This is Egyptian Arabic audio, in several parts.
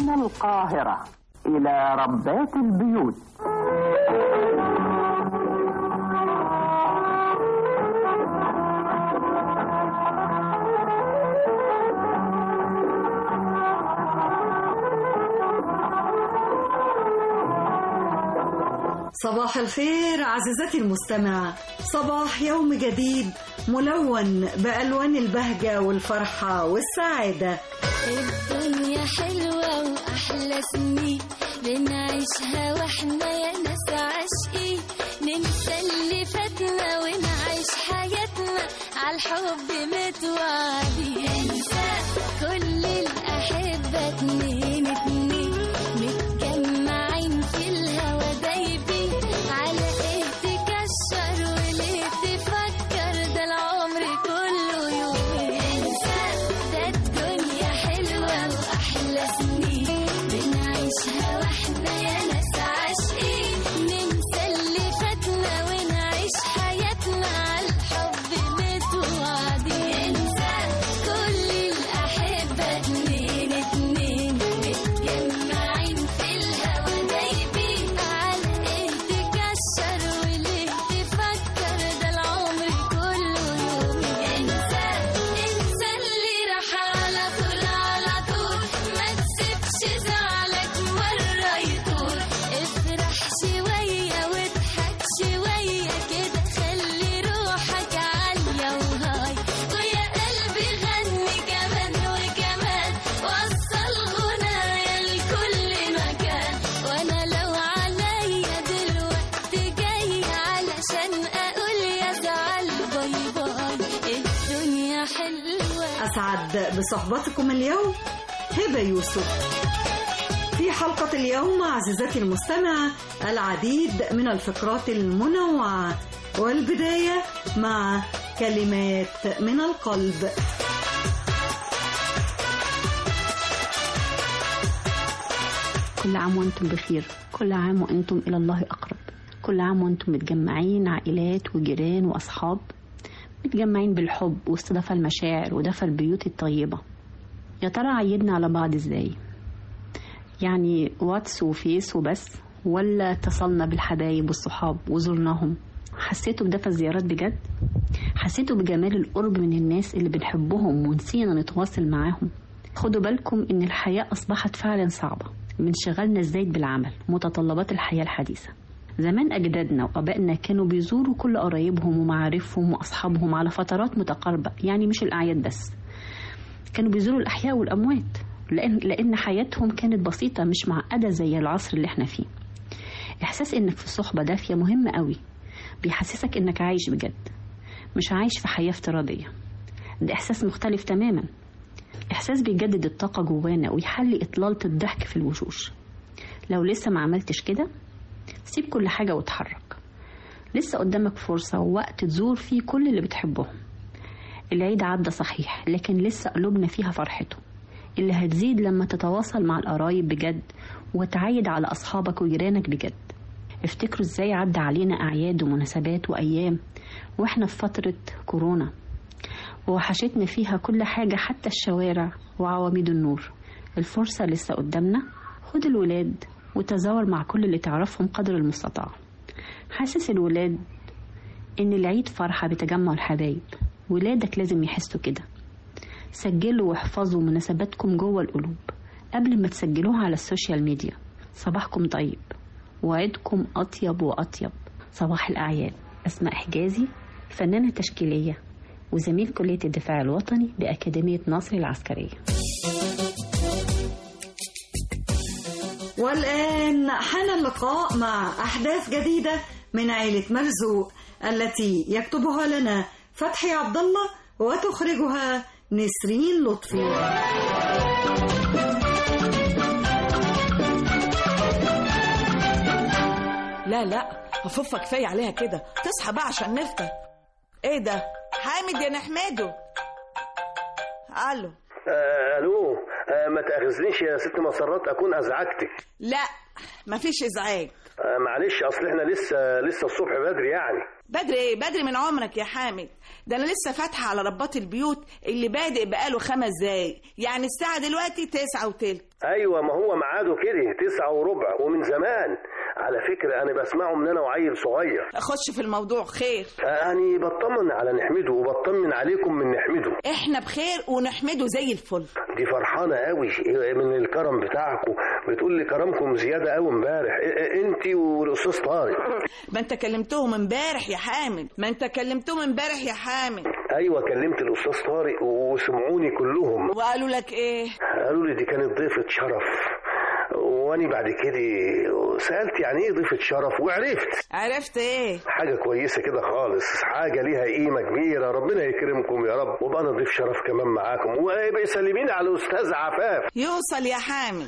هنا القاهرة إلى ربات البيوت صباح الخير عزيزتي المستمعة صباح يوم جديد ملون بألوان البهجة والفرحة والسعادة الدنيا حلوة وأحلى سنين بنعيشها واحنا يا ناس عاشقين ننسى اللي فاتنا ونعيش حياتنا عالحب متوعدين انسى كل الأحبة اتنين اتنين متجمعين في الهوا دايبين على ايه تكشر وليه تفكر ده العمر كله يومين انسى ده الدنيا حلوة وأحلى سنين بنعيشها واحنا يا ناس عاشقين ننسى اللي فاتنا ونعيش حياتنا عالحب متوعدين انسى كل الأحبة اتنين اتنين متجمعين في الهوا دايبين على ايه تكشر وليه تفكر ده العمر كله يومين انسى انسى اللي راح على طول على طول ما تسيبش زعلك مرة يطول افرح شوية واضحك شوية كده خلي روحك عالية وهاي ويا قلبي غني كمان وكمان وصل غنايا لكل مكان وانا لو عليا دلوقتي جاي علشان اقول يا زعل باي باي الدنيا حلوة أسعد بصحبتكم اليوم هبة يوسف في حلقة اليوم عزيزتي المستمعة العديد من الفقرات المنوعة والبداية مع كلمات من القلب كل عام وانتم بخير كل عام وانتم الى الله اقرب كل عام وانتم متجمعين عائلات وجيران واصحاب متجمعين بالحب واستضافة المشاعر ودفى البيوت الطيبة يا ترى عيدنا على بعض ازاي يعني واتس وفيس وبس ولا اتصلنا بالحبايب والصحاب وزرناهم حسيتوا بدفى الزيارات بجد حسيتوا بجمال القرب من الناس اللي بنحبهم ونسينا نتواصل معاهم خدوا بالكم ان الحياة اصبحت فعلا صعبة بانشغالنا الزايد بالعمل متطلبات الحياة الحديثة زمان أجدادنا وآبائنا كانوا بيزوروا كل قرايبهم ومعارفهم وأصحابهم على فترات متقاربة يعني مش الأعياد بس كانوا بيزوروا الأحياء والأموات لأن, لأن حياتهم كانت بسيطة مش معقدة زي العصر اللي احنا فيه إحساس إنك في صحبة دافية مهم قوي بيحسسك إنك عايش بجد مش عايش في حياة افتراضية ده إحساس مختلف تماما إحساس بيجدد الطاقة جوانا ويحلي إطلالة الضحك في الوشوش لو لسه ما عملتش كده سيب كل حاجة واتحرك لسه قدامك فرصة ووقت تزور فيه كل اللي بتحبهم العيد عدى صحيح لكن لسه قلوبنا فيها فرحته اللي هتزيد لما تتواصل مع القرايب بجد وتعيد على أصحابك وجيرانك بجد افتكروا ازاي عدى علينا أعياد ومناسبات وأيام واحنا في فترة كورونا ووحشتنا فيها كل حاجة حتى الشوارع وعواميد النور الفرصة لسه قدامنا خد الولاد وتزاور مع كل اللي تعرفهم قدر المستطاع حاسس الولاد إن العيد فرحة بتجمع الحبايب ولادك لازم يحسوا كده سجلوا واحفظوا مناسباتكم جوه القلوب قبل ما تسجلوها على السوشيال ميديا صباحكم طيب وعدكم أطيب وأطيب صباح الأعياد أسماء حجازي فنانة تشكيلية وزميل كلية الدفاع الوطني بأكاديمية ناصر العسكرية والآن حان اللقاء مع أحداث جديدة من عائلة مرزوق التي يكتبها لنا فتحي عبد الله وتخرجها نسرين لطفي لا لا هفوفة كفاية عليها كده تصحى بقى عشان نفطر ايه ده حامد يا نحمده الو آه، الو آه، ما تاخذنيش يا ست مسرات اكون ازعجتك لا مفيش ازعاج آه، معلش اصل احنا لسه لسه الصبح بدري يعني بدري ايه بدري من عمرك يا حامد ده انا لسه فاتحه على رباط البيوت اللي بادئ بقاله خمس دقايق يعني الساعه دلوقتي تسعة وتلت ايوه ما هو ميعاده كده تسعة وربع ومن زمان على فكرة انا بسمعه من انا وعيل صغير خش في الموضوع خير يعني بطمن على نحمده وبطمن عليكم من نحمده احنا بخير ونحمده زي الفل دي فرحانة قوي من الكرم بتاعكم بتقول لي كرمكم زيادة قوي امبارح انت والاستاذ طارق ما انت كلمتهم امبارح يا حامد ما انت كلمتهم امبارح يا حامد ايوه كلمت الاستاذ طارق وسمعوني كلهم وقالوا لك ايه قالوا لي دي كانت ضيفة شرف واني بعد كده سألت يعني ايه ضيفة شرف وعرفت عرفت ايه حاجة كويسة كده خالص حاجة ليها قيمة كبيرة ربنا يكرمكم يا رب وابقى انا ضيف شرف كمان معاكم ويبقى يسلميني على الاستاذ عفاف يوصل يا حامد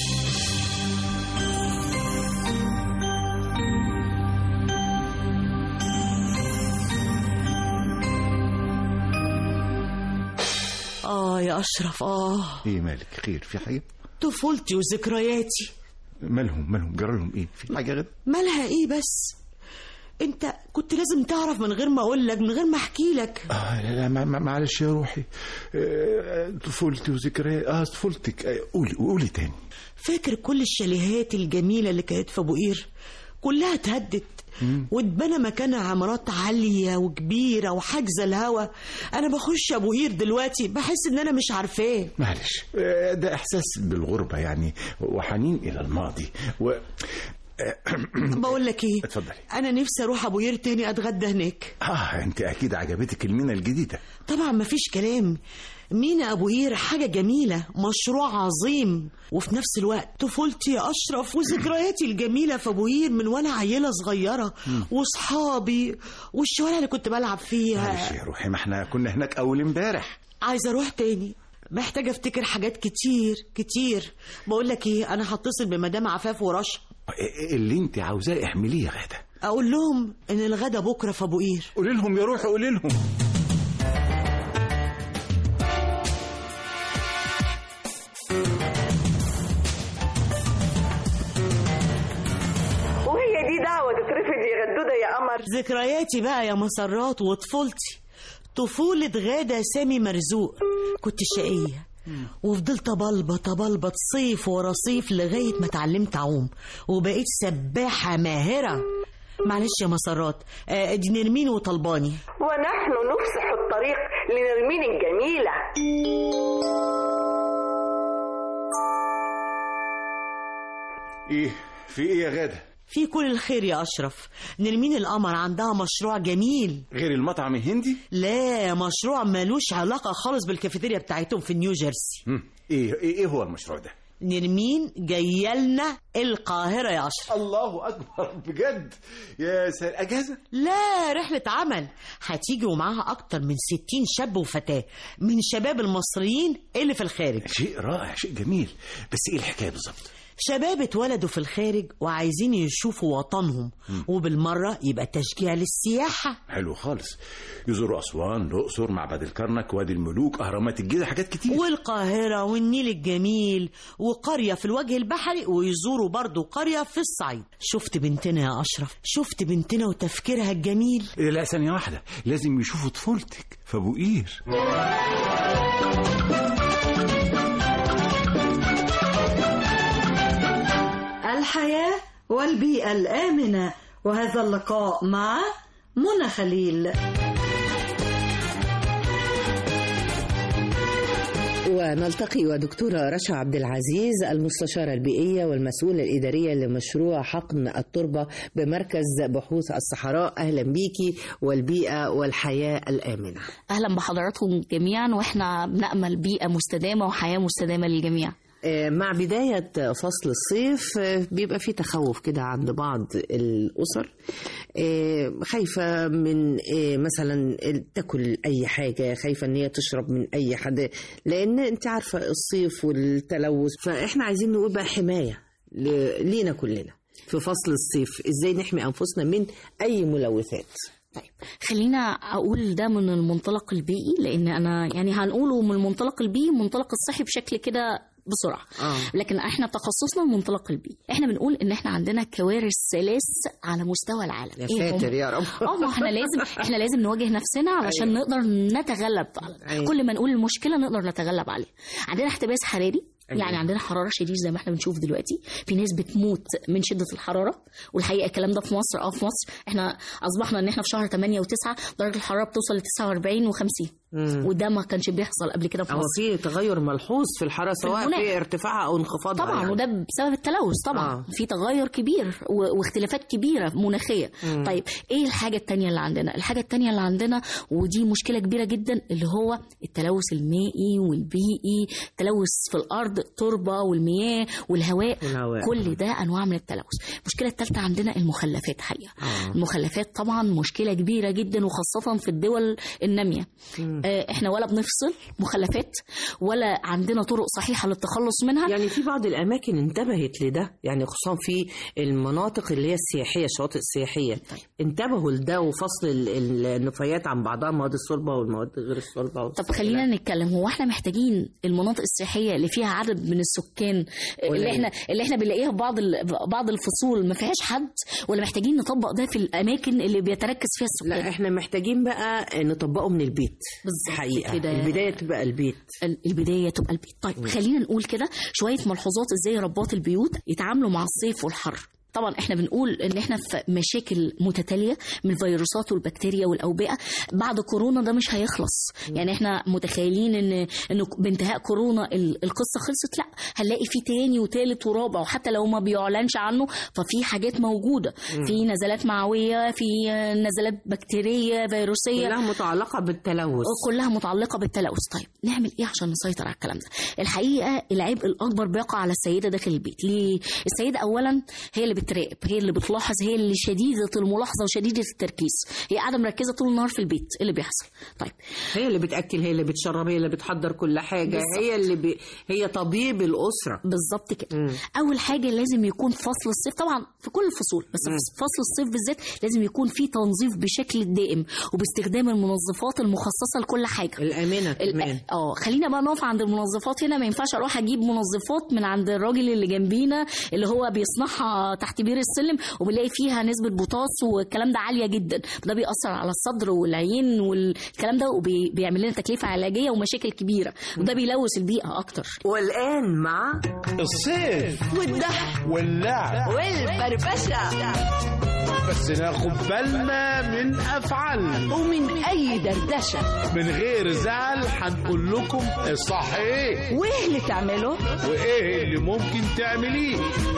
آه يا أشرف آه ايه مالك خير في حاجه طفولتي وذكرياتي مالهم مالهم جرى لهم ايه في حاجه غير مالها إيه بس أنت كنت لازم تعرف من غير ما أقول لك من غير ما أحكي لك آه لا لا ما- ما- معلش يا روحي آه، طفولتي وذكريات اه طفولتك آه، قولي قولي تاني فاكر كل الشاليهات الجميلة اللي كانت في أبو قير كلها اتهدت واتبنى مكانها عمارات عالية وكبيرة وحاجزة الهوا أنا بخش أبو قير دلوقتي بحس إن أنا مش عارفاه معلش آه، ده احساس بالغربه يعني وحنين الى الماضي و بقول لك إيه اتفضلي أنا نفسي أروح أبو قير تاني أتغدى هناك اه انت اكيد عجبتك المينا الجديده طبعا مفيش كلام مينا أبو قير حاجة جميلة مشروع عظيم وفي نفس الوقت طفولتي يا أشرف وذكرياتي الجميلة في أبو قير من وأنا عيلة صغيرة وصحابي والشوارع اللي كنت بلعب فيها معلش يا روحي ما احنا كنا هناك اول امبارح عايزة أروح تاني محتاجة أفتكر حاجات كتير كتير بقول لك إيه أنا هتصل بمدام عفاف ورشا آه، اللي انت عاوزاه اعمليه يا غاده أقول لهم إن الغدا بكرة في أبو قير قولي لهم يا روحي قولي لهم وهي دي دعوة تترفض يا غدودة يا قمر ذكرياتي بقى يا مسرات وطفولتي طفولة غادة سامي مرزوق كنت شقية وفضلت بلبط بلبط صيف ورا صيف لغاية ما اتعلمت أعوم وبقيت سباحة ماهرة معلش يا مسرات آه، دي نرمين وطلباني ونحن نفسح الطريق لنرمين الجميلة ايه في ايه يا غاده في كل الخير يا أشرف نرمين القمر عندها مشروع جميل غير المطعم الهندي لا مشروع ملوش علاقة خالص بالكافيتيريا بتاعتهم في نيو جيرسي مم. ايه ايه إيه هو المشروع ده نرمين جايلنا القاهرة يا أشرف الله اكبر بجد يا سر اجازه لا رحلة عمل هتيجي ومعاها أكتر من ستين شاب وفتاة من شباب المصريين اللي في الخارج شيء رائع شيء جميل بس ايه الحكايه بالظبط شباب اتولدوا في الخارج وعايزين يشوفوا وطنهم وبالمرة يبقى تشجيع للسياحة حلو خالص يزوروا اسوان الاقصر معبد الكرنك وادي الملوك اهرامات الجيزه حاجات كتير والقاهرة والنيل الجميل وقرية في الوجه البحري ويزوروا برضو قرية في الصعيد شفت بنتنا يا أشرف شفت بنتنا وتفكيرها الجميل إيه لا ثانيه واحده لازم يشوفوا طفولتك في ابو قير الحياة والبيئة الآمنة وهذا اللقاء مع منى خليل ونلتقي ودكتورة رشا عبد العزيز المستشارة البيئية والمسؤولة الإدارية لمشروع حقن التربة بمركز بحوث الصحراء أهلا بيكي والبيئة والحياة الآمنة اهلا بحضراتكم جميعا واحنا بنامل بيئه مستدامه وحياه مستدامه للجميع آه، مع بداية فصل الصيف آه، بيبقى في تخوف كده عند بعض الأسر آه، خايفة من آه، مثلا تاكل أي حاجة خايفة إن هي تشرب من أي حد لأن أنت عارفة الصيف والتلوث فإحنا عايزين نقول بقى حماية ل- لينا كلنا في فصل الصيف إزاي نحمي أنفسنا من أي ملوثات طيب خلينا اقول ده من المنطلق البيئي لان انا يعني هنقوله من المنطلق البيئي المنطلق الصحي بشكل كده بسرعه آه. لكن احنا تخصصنا المنطلق البيئي احنا بنقول ان احنا عندنا كوارث ثلاث على مستوى العالم يا إيه هم؟ ساتر يا رب اه ما احنا لازم احنا لازم نواجه نفسنا علشان أيوة. نقدر نتغلب على أيوة. كل ما نقول المشكله نقدر نتغلب عليها عندنا احتباس حراري أيوة. يعني عندنا حراره شديده زي ما احنا بنشوف دلوقتي في ناس بتموت من شده الحراره والحقيقه الكلام ده في مصر اه في مصر احنا اصبحنا ان احنا في شهر 8 و9 درجه الحراره بتوصل ل 49 و50 مم. وده ما كانش بيحصل قبل كده في هو مصر في تغير ملحوظ في الحراره سواء المناخ. في ارتفاعها او انخفاضها طبعا يعني. وده بسبب التلوث طبعا آه. آه. في تغير كبير و- واختلافات كبيره مناخيه مم. طيب ايه الحاجه التانية اللي عندنا الحاجه التانية اللي عندنا ودي مشكله كبيره جدا اللي هو التلوث المائي والبيئي التلوث في الارض التربه والمياه والهواء والهواء. كل ده انواع من التلوث المشكله الثالثه عندنا المخلفات حقيقه آه. المخلفات طبعا مشكله كبيره جدا وخاصه في الدول الناميه مم. آه، احنا ولا بنفصل مخلفات ولا عندنا طرق صحيحه للتخلص منها يعني في بعض الاماكن انتبهت لده يعني خصوصا في المناطق اللي هي السياحيه الشواطئ السياحيه طيب. انتبهوا لده وفصل ال- ال- النفايات عن بعضها المواد الصلبه والمواد غير الصلبه طب خلينا نتكلم هو احنا محتاجين المناطق السياحيه اللي فيها عدد من السكان قليل. اللي احنا اللي احنا بنلاقيها في بعض ال- بعض الفصول ما فيهاش حد ولا محتاجين نطبق ده في الاماكن اللي بيتركز فيها السكان لا احنا محتاجين بقى نطبقه من البيت بالظبط حقيقه كده. البدايه تبقى البيت ال- البدايه تبقى البيت طيب خلينا نقول كده شويه ملحوظات ازاي ربات البيوت يتعاملوا مع الصيف والحر طبعا احنا بنقول ان احنا في مشاكل متتاليه من الفيروسات والبكتيريا والاوبئه بعد كورونا ده مش هيخلص يعني احنا متخيلين ان ان بانتهاء كورونا ال- القصه خلصت لا هنلاقي في تاني وتالت ورابع وحتى لو ما بيعلنش عنه ففي حاجات موجوده في نزلات معويه في نزلات بكتيريه فيروسيه كلها متعلقه بالتلوث كلها متعلقه بالتلوث طيب نعمل ايه عشان نسيطر على الكلام ده الحقيقه العبء الاكبر بيقع على السيده داخل البيت ليه السيده اولا هي اللي بتراقب هي اللي بتلاحظ هي اللي شديده الملاحظه وشديده التركيز هي قاعده مركزه طول النهار في البيت إيه اللي بيحصل طيب هي اللي بتاكل هي اللي بتشرب هي اللي بتحضر كل حاجه بالظبط. هي اللي ب... هي طبيب الاسره بالظبط كده مم. اول حاجه لازم يكون فصل الصيف طبعا في كل الفصول بس مم. في فصل الصيف بالذات لازم يكون في تنظيف بشكل دائم وباستخدام المنظفات المخصصه لكل حاجه الامنه ال- كمان اه خلينا بقى نقف عند المنظفات هنا ما ينفعش اروح اجيب منظفات من عند الراجل اللي جنبينا اللي هو بيصنعها تحت بير السلم وبنلاقي فيها نسبه بوتاس والكلام ده عاليه جدا ده بيأثر على الصدر والعين والكلام ده وبيعمل لنا تكلفه علاجيه ومشاكل كبيره وده بيلوث البيئه اكتر والان مع الصيف والضحك واللعب والفرفشة بس ناخد بالنا من افعالنا ومن أي دردشة من غير زعل هنقول لكم الصح ايه وإيه اللي تعمله؟ وايه اللي ممكن تعمليه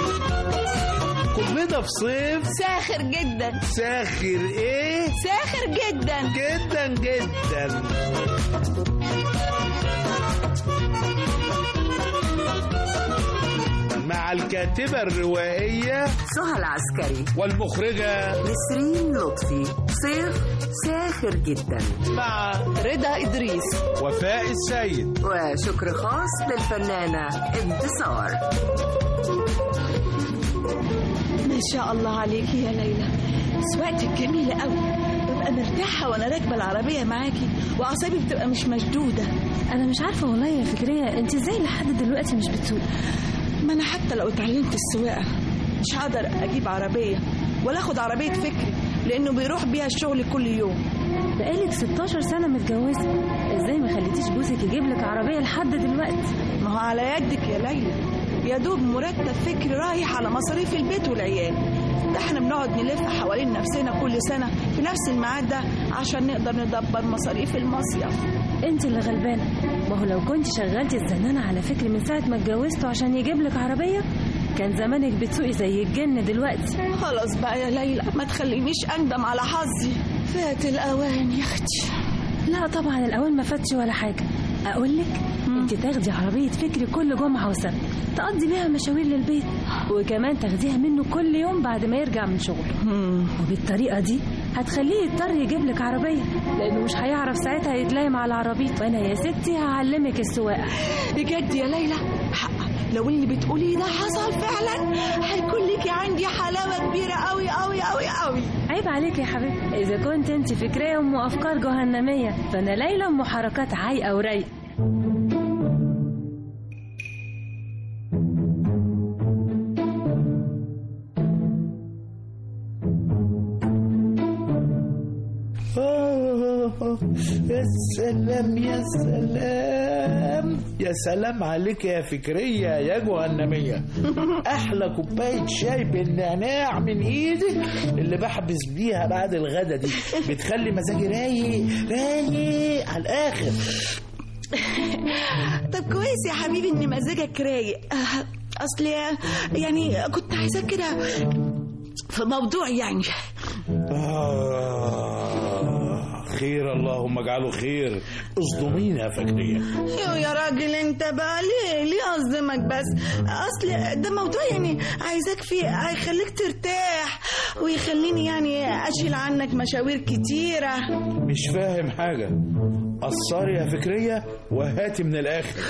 كلنا في صيف ساخر جدا ساخر ايه ساخر جدا جدا جدا مع الكاتبة الروائية سهى العسكري والمخرجة نسرين لطفي صيف ساخر جدا مع رضا إدريس وفاء السيد وشكر خاص للفنانة انتصار ما شاء الله عليكي يا ليلى سواقتك جميلة قوي ببقى مرتاحة وأنا راكبة العربية معاكي وأعصابي بتبقى مش مشدودة انا مش عارفه والله يا فكريه انت ازاي لحد دلوقتي مش بتسوقي ما أنا حتى لو اتعلمت السواقة مش هقدر أجيب عربية ولا أخد عربية فكري لأنه بيروح بيها الشغل كل يوم بقالك 16 سنه متجوزه ازاي ما خليتيش جوزك يجيب لك عربيه لحد دلوقتي ما هو على يدك يا ليلى يا دوب مرتب فكري رايح على مصاريف البيت والعيال ده احنا بنقعد نلف حوالين نفسنا كل سنة في نفس الميعاد ده عشان نقدر ندبر مصاريف المصيف انت اللي غلبانه ما هو لو كنت شغلتي الزنانه على فكري من ساعه ما اتجوزته عشان يجيب لك عربيه كان زمانك بتسوقي زي الجن دلوقتي خلاص بقى يا ليلى ما تخلينيش أندم على حظي فات الأوان يا أختي لا طبعا الاول ما فاتش ولا حاجه اقول لك انت تاخدي عربيه فكري كل جمعه وسبت تقضي بيها مشاوير للبيت وكمان تاخديها منه كل يوم بعد ما يرجع من شغله وبالطريقه دي هتخليه يضطر يجيب لك عربيه لانه مش هيعرف ساعتها يتلاقي مع العربيه وانا يا ستي هعلمك السواقه بجد يا ليلى حق لو اللي بتقوليه ده حصل فعلا هيكون ليكي عندي حلاوة كبيرة قوي قوي قوي قوي عيب عليك يا حبيبتي اذا كنت انت فكريه ام افكار جهنميه فانا ليلى ام حركات عايقه ورايقه آه، يا سلام يا سلام سلام يا سلام عليك يا فكرية يا جهنمية أحلى كوباية شاي بالنعناع من إيدك اللي بحبس بيها بعد الغدا دي بتخلي مزاجي رايق رايق على الآخر طب كويس يا حبيبي ان مزاجك رايق آه، اصل يعني كنت عايزاك كده في موضوع يعني آه خير اللهم اجعله خير اصدمينا يا فكرية يو يا راجل انت بقى ليه ليه اصدمك بس اصل ده موضوع يعني عايزاك فيه هيخليك ترتاح ويخليني يعني اشيل عنك مشاوير كتيره مش فاهم حاجة قصري يا فكرية وهاتي من الآخر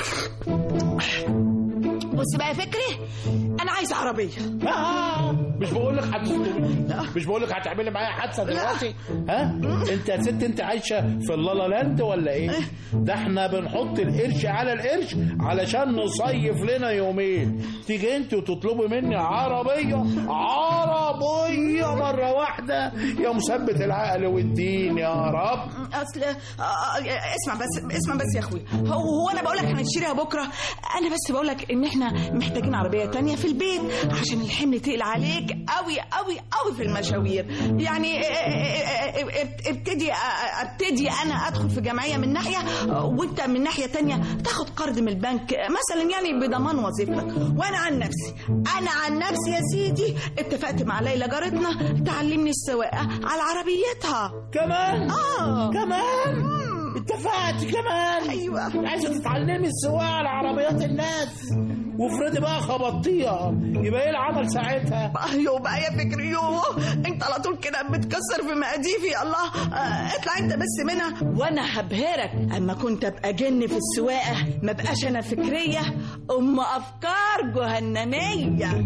بص بقى يا فكري انا عايزه عربيه آه مش بقول لك مش بقول لك هتعملي معايا حادثه دلوقتي ها انت يا ست انت عايشه في اللالا لاند ولا ايه ده احنا بنحط القرش على القرش علشان نصيف لنا يومين تيجي انت وتطلبي مني عربيه عربيه مره واحده يا مثبت العقل والدين يا رب اصل آه، آه، اسمع بس اسمع بس يا اخوي هو هو انا بقول لك هنشتريها بكره انا بس بقول لك ان احنا محتاجين عربيه تانية في البيت عشان الحمل تقل عليك قوي قوي قوي في المشاوير يعني آه، آه، آه، ابتدي آه، ابتدي انا ادخل في جمعيه من ناحيه آه، وانت من ناحيه تانية تاخد قرض من البنك آه، مثلا يعني بضمان وظيفتك وانا عن نفسي انا عن نفسي يا سيدي اتفقت مع ليلى جارتنا تعلمني السواقه على عربيتها كمان اه كمان اتفقت كمان ايوه عايزه تتعلمي السواقه على عربيات الناس وافرضي بقى خبطتيها يبقى ايه العمل ساعتها ايوه بقى يا فكري يوه انت على طول كده بتكسر في مقاديفي الله آه، اطلع انت بس منها وانا هبهرك اما كنت ابقى جن في السواقه ما بقاش انا فكريه ام افكار جهنميه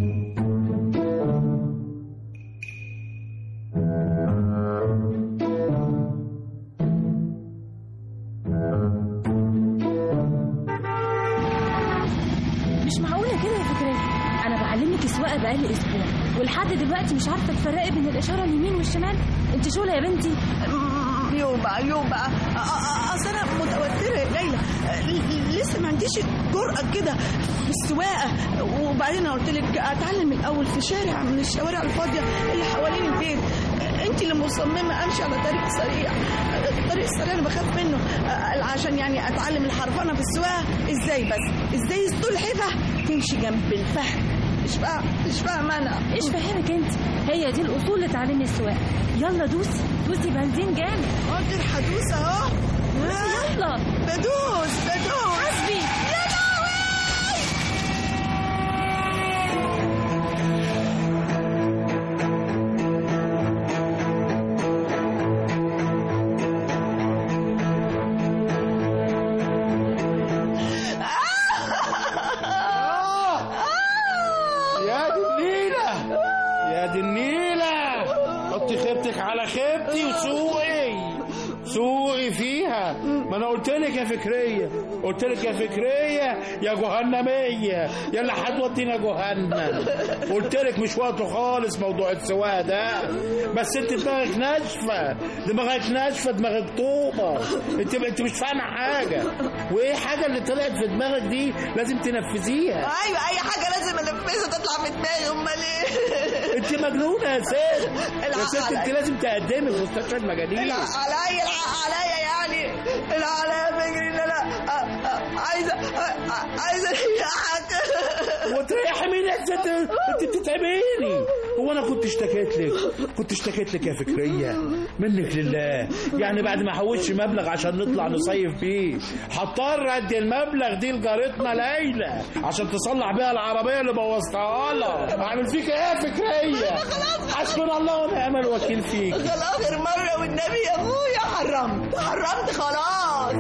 مش معقولة كده يا فكرية أنا بعلمك السواقة بقالي أسبوع ولحد دلوقتي مش عارفة تفرقي بين الإشارة اليمين والشمال أنت شغلة يا بنتي يوبا يوبا أ- أ- اصل انا متوتره يا ليلى ل- لسه ما عنديش جرأة كده في السواقه وبعدين انا قلت لك اتعلم الاول في شارع من الشوارع الفاضيه اللي حوالين البيت انت اللي مصممه امشي على طريق سريع الطريق السريع انا بخاف منه أ- عشان يعني اتعلم الحرفنه في السواقه ازاي بس ازاي السلحفه تمشي جنب الفهد مش فاهم مش فاهم انا إيش فهمك أنت هي دي الأصول لتعليم السواقة يلا دوسي دوسي بنزين جامد قادر هدوس اهو يلا بدوس بدوس حسبي يا لهوي يا دي النيلة يا دي النيلة حطي خيبتك على خيبتي وسوقي سوقي فيها ما انا قلت لك يا فكرية قلت لك يا فكرية يا جهنمية يا اللي هتودينا جهنم قلت لك مش وقته خالص موضوع السواقة ده بس انت دماغك ناشفة دماغك ناشفة دماغك طوبة انت انت مش فاهمة حاجة وايه حاجة اللي طلعت في دماغك دي لازم تنفذيها ايوه اي حاجه لازم انفذها تطلع في دماغي امال ايه انت مجنونه يا ست يا الحق ست انت عليا. لازم تقدمي في مستشفى المجانين الحق عليا الحق عليا يعني الحق عليا فكري ان انا أ- أ- عايزه أ- عايزه اريحك وتريحي مين يا ست انت بتتعبيني هو انا كنت اشتكيت لك كنت اشتكيت لك يا فكريه منك لله يعني بعد ما حوشش مبلغ عشان نطلع نصيف بيه هضطر ادي المبلغ دي لجارتنا ليلى عشان تصلح بيها العربيه اللي بوظتها لها اعمل فيك ايه يا فكريه حسبنا الله ونعم الوكيل فيك خلاص اخر مره والنبي يا ابويا حرمت حرمت خلاص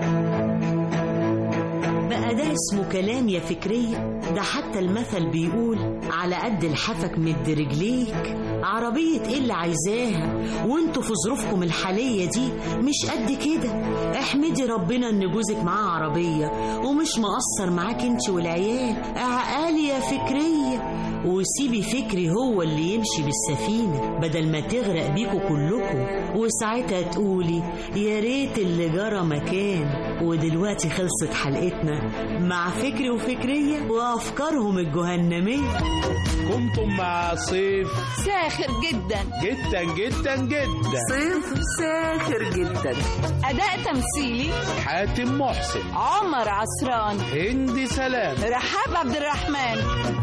بقى ده اسمه كلام يا فكرية ده حتى المثل بيقول على قد لحافك مد رجليك عربية ايه اللي عايزاها وانتوا في ظروفكم الحالية دي مش قد كده احمدي ربنا ان جوزك معاه عربية ومش مقصر معاك انت والعيال عقالي يا فكرية وسيبي فكري هو اللي يمشي بالسفينة بدل ما تغرق بيكوا كلكم وساعتها تقولي يا ريت اللي جرى مكان ودلوقتي خلصت حلقتنا مع فكري وفكرية وأفكارهم الجهنمية كنتم مع صيف ساخر جدا جدا جدا جدا صيف ساخر جدا أداء تمثيلي حاتم محسن عمر عصران هندي سلام رحاب عبد الرحمن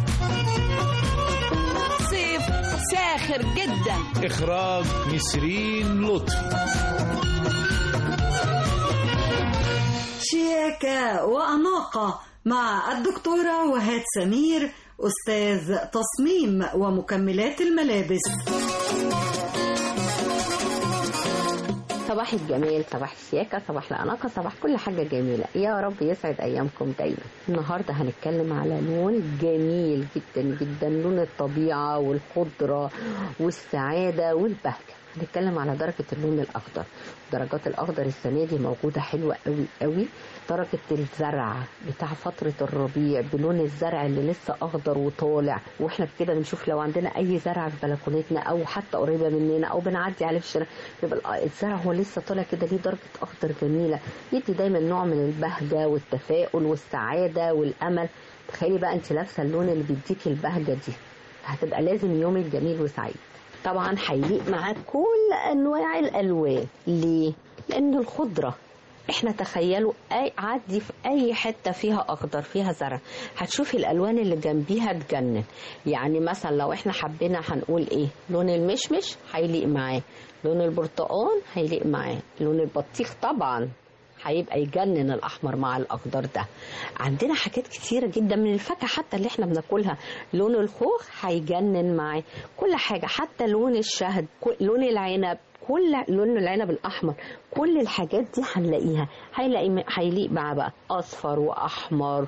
صيف ساخر جدا إخراج نسرين لطفي شياكة وأناقة مع الدكتورة وهاد سمير أستاذ تصميم ومكملات الملابس صباح الجمال صباح الشياكة صباح الأناقة صباح كل حاجة جميلة يا رب يسعد أيامكم دايما النهاردة هنتكلم على لون جميل جدا جدا لون الطبيعة والخضرة والسعادة والبهجة هنتكلم على درجة اللون الأخضر درجات الأخضر السنة دي موجودة حلوة قوي قوي درجة الزرع بتاع فترة الربيع بلون الزرع اللي لسه أخضر وطالع وإحنا كده بنشوف لو عندنا أي زرع في بلكونتنا أو حتى قريبة مننا أو بنعدي عليه في الشارع يبقى الزرع هو لسه طالع كده ليه درجة أخضر جميلة يدي دايما نوع من البهجة والتفاؤل والسعادة والأمل تخيلي بقى أنت لابسة اللون اللي بيديكي البهجة دي هتبقى لازم يومك جميل وسعيد طبعا هيليق معاك كل انواع الالوان ليه لان الخضره احنا تخيلوا اي عدي في اي حته فيها اخضر فيها زرع هتشوفي الالوان اللي جنبيها تجنن يعني مثلا لو احنا حبينا هنقول ايه لون المشمش هيليق معاه لون البرتقال هيليق معاه لون البطيخ طبعا هيبقى يجنن الاحمر مع الاخضر ده عندنا حاجات كتيره جدا من الفاكهه حتى اللي احنا بناكلها لون الخوخ هيجنن معاه كل حاجه حتى لون الشهد لون العنب كل لون العنب الاحمر كل الحاجات دي هنلاقيها هيلاقي هيليق مع بقى اصفر واحمر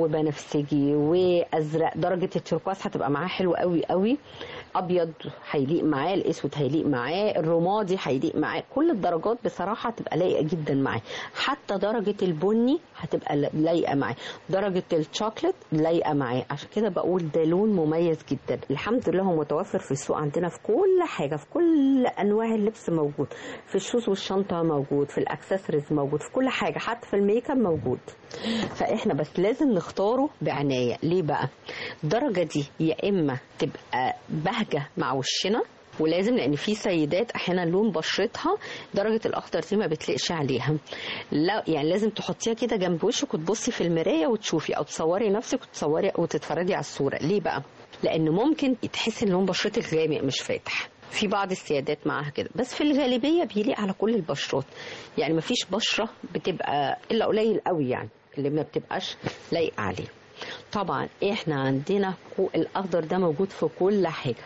وبنفسجي وازرق درجه التركواز هتبقى معاه حلو قوي قوي ابيض هيليق معاه الاسود هيليق معاه الرمادي هيليق معاه كل الدرجات بصراحه هتبقى لايقه جدا معاه حتى درجه البني هتبقى لايقه معاه درجه الشوكليت لايقه معاه عشان كده بقول ده لون مميز جدا الحمد لله هو متوفر في السوق عندنا في كل حاجه في كل انواع اللبس موجود في الشوز والشنطه موجود في الاكسسوارز موجود في كل حاجه حتى في الميك اب موجود فاحنا بس لازم نختاره بعنايه ليه بقى الدرجه دي يا اما تبقى بهجه مع وشنا ولازم لان في سيدات احيانا لون بشرتها درجه الاخضر دي ما بتليقش عليها لا يعني لازم تحطيها كده جنب وشك وتبصي في المرايه وتشوفي او تصوري نفسك وتصوري وتتفرجي على الصوره ليه بقى لان ممكن تحسي ان لون بشرتك غامق مش فاتح في بعض السيادات معاها كده بس في الغالبيه بيليق على كل البشرات يعني ما فيش بشره بتبقى الا قليل قوي يعني اللي ما بتبقاش لايقه عليه طبعا احنا عندنا الاخضر ده موجود في كل حاجه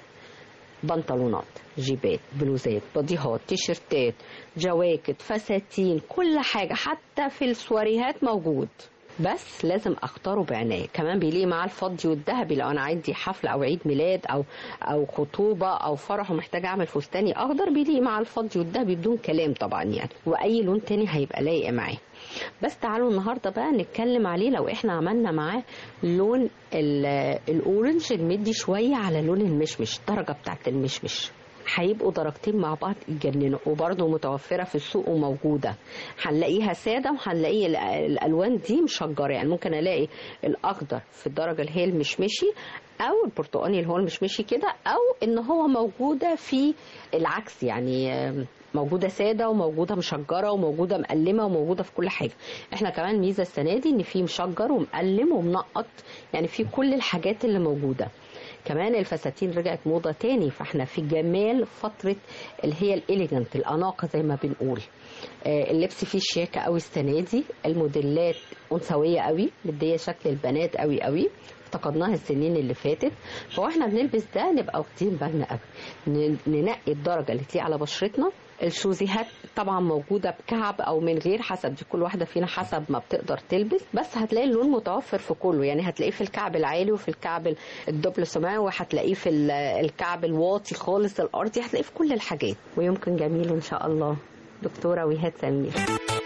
بنطلونات جيبات بلوزات بديهات تيشرتات جواكت فساتين كل حاجه حتى في السواريهات موجود بس لازم اختاره بعنايه كمان بيليق معاه الفضي والذهبي لو انا عندي حفله او عيد ميلاد او او خطوبه او فرح ومحتاجه اعمل فستاني اخضر بيليق مع الفضي والذهبي بدون كلام طبعا يعني واي لون تاني هيبقى لايق معاه بس تعالوا النهارده بقى نتكلم عليه لو احنا عملنا معاه لون الاورنج المدي شويه على لون المشمش الدرجه بتاعت المشمش هيبقوا درجتين مع بعض يتجننوا وبرضه متوفرة في السوق وموجودة هنلاقيها سادة وهنلاقي الألوان دي مشجرة يعني ممكن ألاقي الأخضر في الدرجة اللي هي المشمشي أو البرتقاني اللي هو المشمشي كده أو إن هو موجودة في العكس يعني موجوده ساده وموجوده مشجره وموجوده مقلمه وموجوده في كل حاجه احنا كمان ميزه السنه دي ان في مشجر ومقلم ومنقط يعني في كل الحاجات اللي موجوده كمان الفساتين رجعت موضه تاني فاحنا في جمال فتره اللي هي الاليجنت الاناقه زي ما بنقول آه اللبس فيه شياكه قوي السنه دي الموديلات انثويه قوي مديه شكل البنات قوي قوي افتقدناها السنين اللي فاتت فاحنا بنلبس ده نبقى واخدين بالنا قوي ننقي الدرجه اللي تليق على بشرتنا الشوزيهات طبعا موجوده بكعب او من غير حسب دي كل واحده فينا حسب ما بتقدر تلبس بس هتلاقي اللون متوفر في كله يعني هتلاقيه في الكعب العالي وفي الكعب الدبل سماع وهتلاقيه في الكعب الواطي خالص الارضي هتلاقيه في كل الحاجات ويمكن جميل ان شاء الله دكتوره وهاد سمير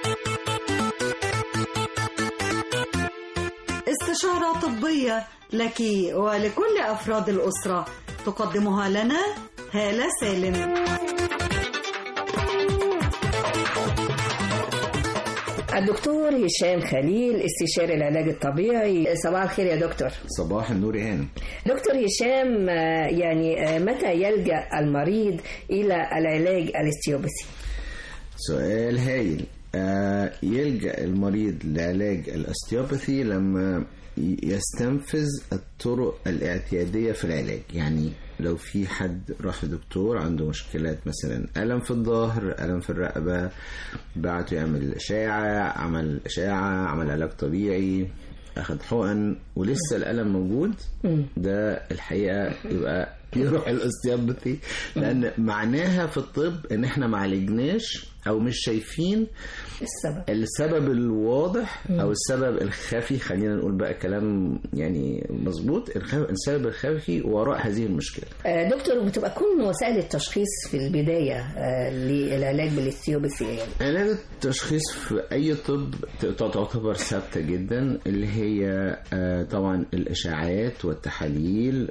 استشارة طبية لك ولكل أفراد الأسرة تقدمها لنا هالة سالم الدكتور هشام خليل استشاري العلاج الطبيعي صباح الخير يا دكتور صباح النور يا هانم دكتور هشام آه، يعني آه، متى يلجأ المريض إلى العلاج الاستيوبسي سؤال هايل آه يلجأ المريض لعلاج الاستيوباثي لما ي- يستنفذ الطرق الاعتيادية في العلاج يعني لو في حد راح لدكتور عنده مشكلات مثلا ألم في الظهر ألم في الرقبة بعته يعمل إشاعة عمل إشاعة عمل علاج طبيعي أخد حقن ولسه الألم موجود ده الحقيقة يبقى يروح الاستيوباثي لأن معناها في الطب إن إحنا ما عالجناش أو مش شايفين السبب السبب الواضح او السبب الخفي خلينا نقول بقى كلام يعني مظبوط الخ- السبب الخفي وراء هذه المشكله آه، دكتور بتبقى كل وسائل التشخيص في البداية آه، للعلاج بالاستيوبسي يعني علاج التشخيص في اي طب ت- تعتبر ثابته جدا اللي هي آه، طبعا الاشاعات والتحاليل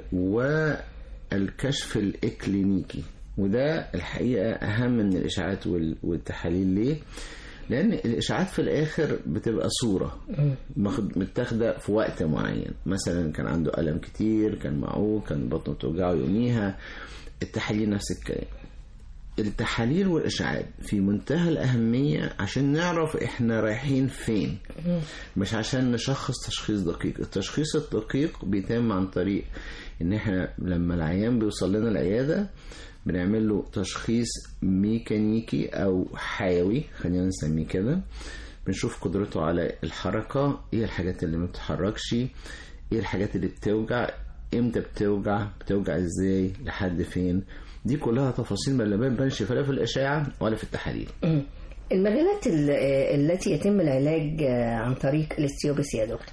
والكشف الاكلينيكي وده الحقيقه اهم من الاشاعات وال- والتحاليل ليه لان الاشاعات في الاخر بتبقى صوره ماخد- متاخده في وقت معين مثلا كان عنده الم كتير كان معوج كان بطنه بتوجعه يوميها التحاليل نفس الكلام التحاليل والاشعاعات في منتهى الاهميه عشان نعرف احنا رايحين فين مش عشان نشخص تشخيص دقيق التشخيص الدقيق بيتم عن طريق ان احنا لما العيان بيوصل لنا العياده بنعمل له تشخيص ميكانيكي او حيوي خلينا نسميه كده بنشوف قدرته على الحركه ايه الحاجات اللي ما بتتحركش ايه الحاجات اللي بتوجع امتى بتوجع بتوجع ازاي لحد فين دي كلها تفاصيل ما لا بنبانش فلا في الاشعه ولا في التحاليل مم. المجالات ال- آه، التي يتم العلاج آه، عن طريق الاستيوبسي يا دكتور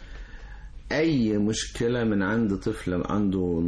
اي مشكله من عند طفل عنده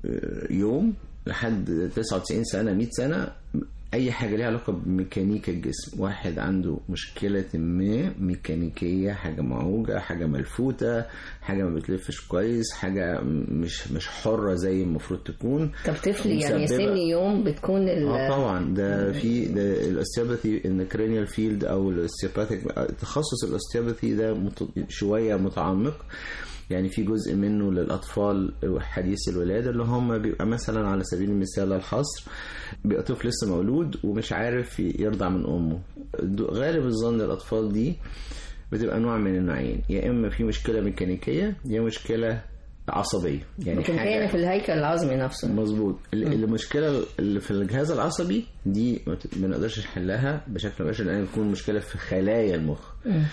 يوم لحد 99 سنه 100 سنه اي حاجه ليها علاقه بميكانيكا الجسم واحد عنده مشكله ما ميكانيكيه حاجه معوجه حاجه ملفوته حاجه ما بتلفش كويس حاجه مش مش حره زي المفروض تكون طب طفل يعني مسببة- سن يوم بتكون ال- اه طبعا ده في ده الاستيوباثي ان كرينيال فيلد او الاستيوباثيك تخصص الاستيوباثي ده مت- شويه متعمق يعني في جزء منه للاطفال حديث الولاده اللي هم بيبقى مثلا على سبيل المثال الحصر بيبقى طفل لسه مولود ومش عارف يرضع من امه دو- غالب الظن الاطفال دي بتبقى نوع من النوعين يا اما في مشكله ميكانيكيه يا مشكله عصبيه يعني ممكن كان في الهيكل العظمي نفسه مظبوط ال- المشكله اللي في الجهاز العصبي دي ما ت- ما نقدرش نحلها بشكل مباشر لان تكون مشكله في خلايا المخ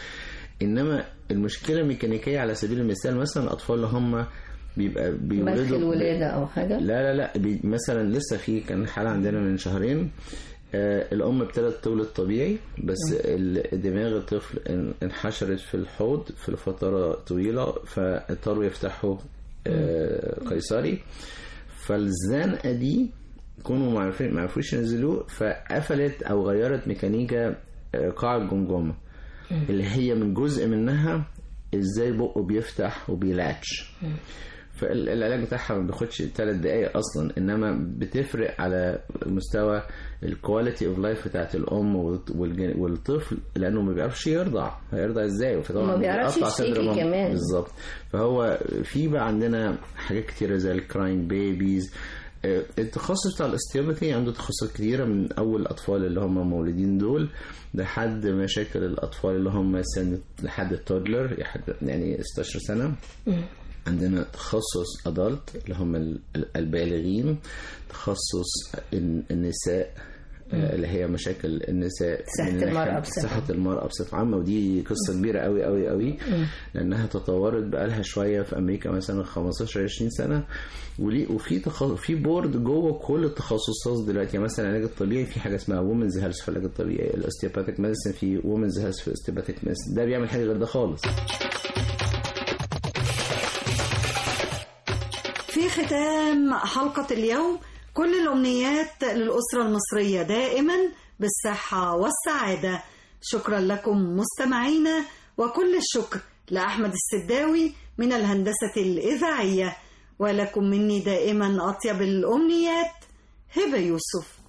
انما المشكله الميكانيكيه على سبيل المثال مثلا الاطفال اللي هم بيبقى بدخل بيولدوا الولادة أو حاجة لا لا لا بي مثلا لسه في كان حالة عندنا من شهرين آه الأم ابتدت تولد طبيعي بس ال- دماغ الطفل ان- انحشرت في الحوض في فترة طويلة فاضطروا يفتحوا آه قيصري فالزنقة دي كونوا ما عرفين- ما عرفوش ينزلوه فقفلت أو غيرت ميكانيكا آه، قاع الجمجمة اللي هي من جزء منها ازاي بقه بيفتح وبيلاتش فالعلاج بتاعها ما بياخدش ثلاث دقايق اصلا انما بتفرق على مستوى الكواليتي اوف لايف بتاعت الام والط- والج- والطفل لانه ما بيعرفش يرضع هيرضع ازاي فطبعا ما بيعرفش بيقطع صدر يشتكي مامته. كمان. بالظبط فهو في بقى عندنا حاجات كتيره زي الكراين بيبيز التخصص بتاع الاستيوباثي عنده تخصصات كتيرة من أول الأطفال اللي هم مولودين دول لحد مشاكل الأطفال اللي هم سن لحد التودلر يعني 16 سنة عندنا تخصص أدلت اللي هم ال- البالغين تخصص الن- النساء آه، اللي هي مشاكل النساء صحة من ناحية المرأة بصفة صحة المرأة بصفة عامة ودي قصة كبيرة قوي قوي قوي لأنها تطورت بقالها شوية في أمريكا مثلا 15 20 سنة وليه وفي تخصص في بورد جوه كل التخصصات دلوقتي يعني مثلا العلاج الطبيعي في حاجة اسمها وومنز هيلث في العلاج الطبيعي الاستيوباثيك ميديسن في وومنز هيلث في الاستيوباثيك ميديسن ده بيعمل حاجة غير ده خالص في ختام حلقة اليوم كل الأمنيات للأسرة المصرية دائما بالصحة والسعادة شكرا لكم مستمعينا وكل الشكر لأحمد السداوي من الهندسة الإذاعية ولكم مني دائما أطيب الأمنيات هبة يوسف